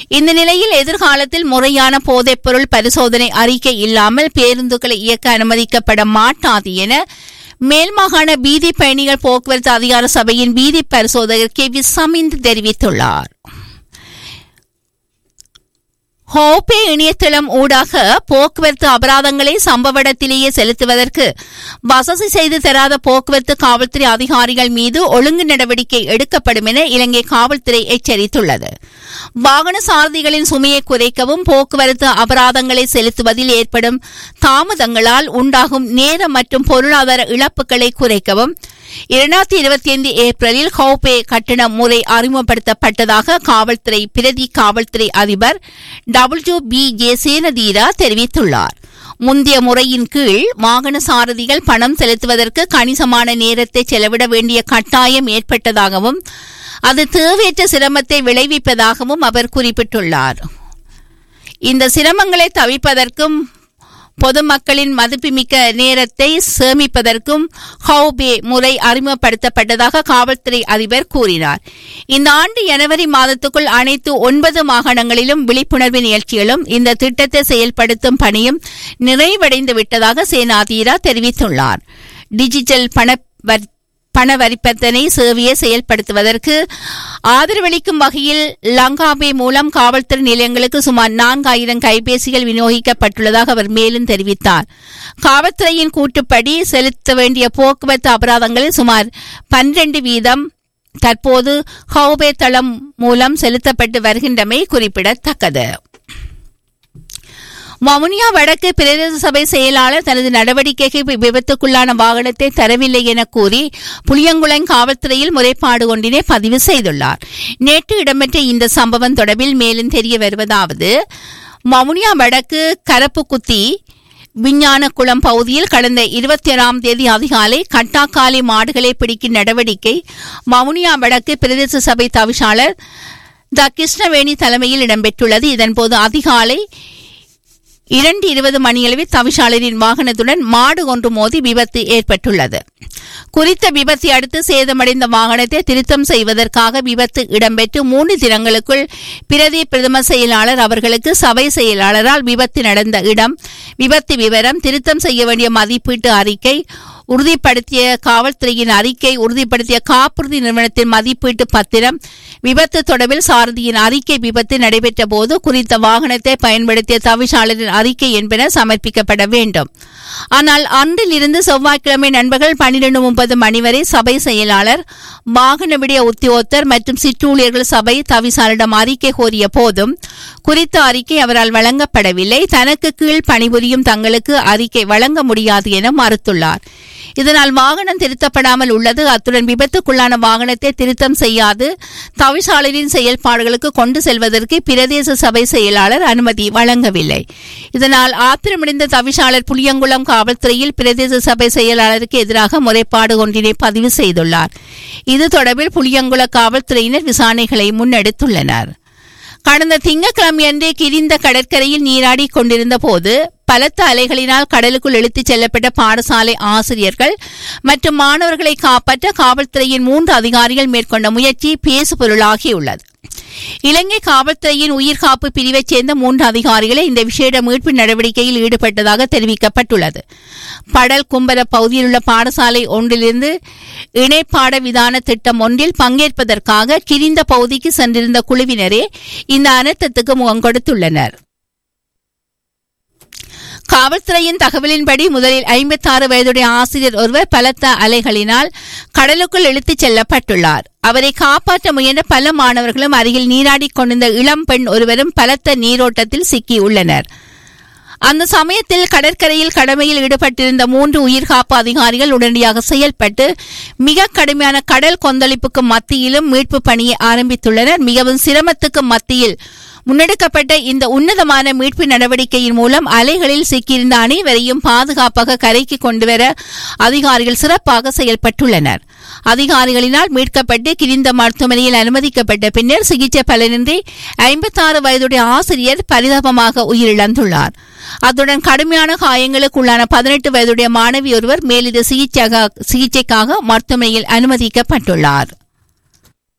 இந்த நிலையில் எதிர்காலத்தில் முறையான போதைப்பொருள் பரிசோதனை அறிக்கை இல்லாமல் பேருந்துகளை இயக்க அனுமதிக்கப்பட மாட்டாது என மேல்மாகாண வீதி பயணிகள் போக்குவரத்து அதிகார சபையின் வீதி பரிசோதகர் கே வி சமிந்த் தெரிவித்துள்ளார் ஹோபே இணையதளம் ஊடாக போக்குவரத்து அபராதங்களை சம்பவ இடத்திலேயே செலுத்துவதற்கு வசதி செய்து தராத போக்குவரத்து காவல்துறை அதிகாரிகள் மீது ஒழுங்கு நடவடிக்கை எடுக்கப்படும் என இலங்கை காவல்துறை எச்சரித்துள்ளது வாகன சாரதிகளின் சுமையை குறைக்கவும் போக்குவரத்து அபராதங்களை செலுத்துவதில் ஏற்படும் தாமதங்களால் உண்டாகும் நேர மற்றும் பொருளாதார இழப்புகளை குறைக்கவும் இரண்டாயிரத்தி இருபத்தி ஐந்து ஏப்ரலில் ஹோபே கட்டண முறை அறிமுகப்படுத்தப்பட்டதாக காவல்துறை பிரதி காவல்துறை அதிபர் டபிள்யூ பி ஜே சேனதீரா தெரிவித்துள்ளார் முந்தைய முறையின் கீழ் வாகன சாரதிகள் பணம் செலுத்துவதற்கு கணிசமான நேரத்தை செலவிட வேண்டிய கட்டாயம் ஏற்பட்டதாகவும் அது தேவையற்ற சிரமத்தை விளைவிப்பதாகவும் அவர் குறிப்பிட்டுள்ளார் இந்த சிரமங்களை தவிர்ப்பதற்கும் பொதுமக்களின் மதிப்புமிக்க நேரத்தை சேமிப்பதற்கும் ஹவுபே முறை அறிமுகப்படுத்தப்பட்டதாக காவல்துறை அதிபர் கூறினார் இந்த ஆண்டு ஜனவரி மாதத்துக்குள் அனைத்து ஒன்பது மாகாணங்களிலும் விழிப்புணர்வு நிகழ்ச்சிகளும் இந்த திட்டத்தை செயல்படுத்தும் பணியும் நிறைவடைந்து விட்டதாக சேனாதீரா தெரிவித்துள்ளார் டிஜிட்டல் பண பண வரிப்பத்தனை சேவையை செயல்படுத்துவதற்கு ஆதரவளிக்கும் வகையில் லங்காபே மூலம் காவல்துறை நிலையங்களுக்கு சுமார் நான்காயிரம் கைபேசிகள் விநியோகிக்கப்பட்டுள்ளதாக அவர் மேலும் தெரிவித்தார் காவல்துறையின் கூட்டுப்படி செலுத்த வேண்டிய போக்குவரத்து அபராதங்களில் சுமார் பன்னிரண்டு வீதம் தற்போது ஹவுபே தளம் மூலம் செலுத்தப்பட்டு வருகின்றமை குறிப்பிடத்தக்கது வவுனியா வடக்கு பிரதேச சபை செயலாளர் தனது நடவடிக்கைக்கு விபத்துக்குள்ளான வாகனத்தை தரவில்லை என கூறி புளியங்குளம் காவல்துறையில் முறைப்பாடு ஒன்றினை பதிவு செய்துள்ளார் நேற்று இடம்பெற்ற இந்த சம்பவம் தொடர்பில் மேலும் தெரிய வருவதாவது வவுனியா வடக்கு கரப்புக்குத்தி விஞ்ஞானக்குளம் பகுதியில் கடந்த இருபத்தி ஏழாம் தேதி அதிகாலை கட்டாக்காலி மாடுகளை பிடிக்கும் நடவடிக்கை வவுனியா வடக்கு பிரதேச சபை தவிசாளர் த கிருஷ்ணவேணி தலைமையில் இடம்பெற்றுள்ளது இதன்போது அதிகாலை இரண்டு இருபது மணியளவில் தவிசாளரின் வாகனத்துடன் மாடு ஒன்று மோதி விபத்து ஏற்பட்டுள்ளது குறித்த விபத்தை அடுத்து சேதமடைந்த வாகனத்தை திருத்தம் செய்வதற்காக விபத்து இடம்பெற்று மூன்று தினங்களுக்குள் பிரதி பிரதம செயலாளர் அவர்களுக்கு சபை செயலாளரால் விபத்து நடந்த இடம் விபத்து விவரம் திருத்தம் செய்ய வேண்டிய மதிப்பீட்டு அறிக்கை உறுதிப்படுத்திய காவல்துறையின் அறிக்கை உறுதிப்படுத்திய காப்புறுதி நிறுவனத்தின் மதிப்பீட்டு பத்திரம் விபத்து தொடர்பில் சாரதியின் அறிக்கை விபத்து நடைபெற்ற போது குறித்த வாகனத்தை பயன்படுத்திய தவிசாளரின் அறிக்கை என்பன சமர்ப்பிக்கப்பட வேண்டும் ஆனால் அன்றிலிருந்து செவ்வாய்க்கிழமை நண்பர்கள் பன்னிரண்டு முப்பது மணி வரை சபை செயலாளர் வாகன விடிய உத்தியோகத்தர் மற்றும் சிற்றூழியர்கள் சபை தவிசாளரிடம் அறிக்கை கோரிய போதும் குறித்த அறிக்கை அவரால் வழங்கப்படவில்லை தனக்கு கீழ் பணிபுரியும் தங்களுக்கு அறிக்கை வழங்க முடியாது என மறுத்துள்ளார் இதனால் வாகனம் திருத்தப்படாமல் உள்ளது அத்துடன் விபத்துக்குள்ளான வாகனத்தை திருத்தம் செய்யாது தவிசாளரின் செயல்பாடுகளுக்கு கொண்டு செல்வதற்கு பிரதேச சபை செயலாளர் அனுமதி வழங்கவில்லை இதனால் ஆத்திரமடைந்த தவிசாளர் புளியங்குளம் காவல்துறையில் பிரதேச சபை செயலாளருக்கு எதிராக முறைப்பாடு ஒன்றினை பதிவு செய்துள்ளார் இது தொடர்பில் புளியங்குள காவல்துறையினர் விசாரணைகளை முன்னெடுத்துள்ளனர் கடந்த திங்கட்கிழமையன்று கிரிந்த கடற்கரையில் நீராடி கொண்டிருந்த போது பலத்த அலைகளினால் கடலுக்குள் இழுத்துச் செல்லப்பட்ட பாடசாலை ஆசிரியர்கள் மற்றும் மாணவர்களை காப்பாற்ற காவல்துறையின் மூன்று அதிகாரிகள் மேற்கொண்ட முயற்சி பேசுபொருளாகியுள்ளது இலங்கை காவல்துறையின் உயிர்காப்பு பிரிவைச் சேர்ந்த மூன்று அதிகாரிகளை இந்த விசேட மீட்பு நடவடிக்கையில் ஈடுபட்டதாக தெரிவிக்கப்பட்டுள்ளது படல் கும்பர பகுதியில் உள்ள பாடசாலை ஒன்றிலிருந்து இணைப்பாட விதான திட்டம் ஒன்றில் பங்கேற்பதற்காக கிரிந்த பகுதிக்கு சென்றிருந்த குழுவினரே இந்த அனர்த்தத்துக்கு முகம் கொடுத்துள்ளனர் காவல்துறையின் தகவலின்படி முதலில் ஐம்பத்தாறு வயதுடைய ஆசிரியர் ஒருவர் பலத்த அலைகளினால் கடலுக்குள் இழுத்துச் செல்லப்பட்டுள்ளார் அவரை காப்பாற்ற முயன்ற பல மாணவர்களும் அருகில் நீராடிக் கொண்டிருந்த இளம் பெண் ஒருவரும் பலத்த நீரோட்டத்தில் சிக்கியுள்ளனர் அந்த சமயத்தில் கடற்கரையில் கடமையில் ஈடுபட்டிருந்த மூன்று உயிர்காப்பு அதிகாரிகள் உடனடியாக செயல்பட்டு மிக கடுமையான கடல் கொந்தளிப்புக்கு மத்தியிலும் மீட்பு பணியை ஆரம்பித்துள்ளனர் மிகவும் சிரமத்துக்கு மத்தியில் முன்னெடுக்கப்பட்ட இந்த உன்னதமான மீட்பு நடவடிக்கையின் மூலம் அலைகளில் சிக்கியிருந்த அனைவரையும் பாதுகாப்பாக கரைக்கு கொண்டுவர அதிகாரிகள் சிறப்பாக செயல்பட்டுள்ளனர் அதிகாரிகளினால் மீட்கப்பட்டு கிரிந்த மருத்துவமனையில் அனுமதிக்கப்பட்ட பின்னர் சிகிச்சை பலனின்றி ஐம்பத்தாறு வயதுடைய ஆசிரியர் பரிதாபமாக உயிரிழந்துள்ளார் அத்துடன் கடுமையான காயங்களுக்கு உள்ளான பதினெட்டு வயதுடைய மாணவி ஒருவர் மேலிட சிகிச்சைக்காக மருத்துவமனையில் அனுமதிக்கப்பட்டுள்ளார்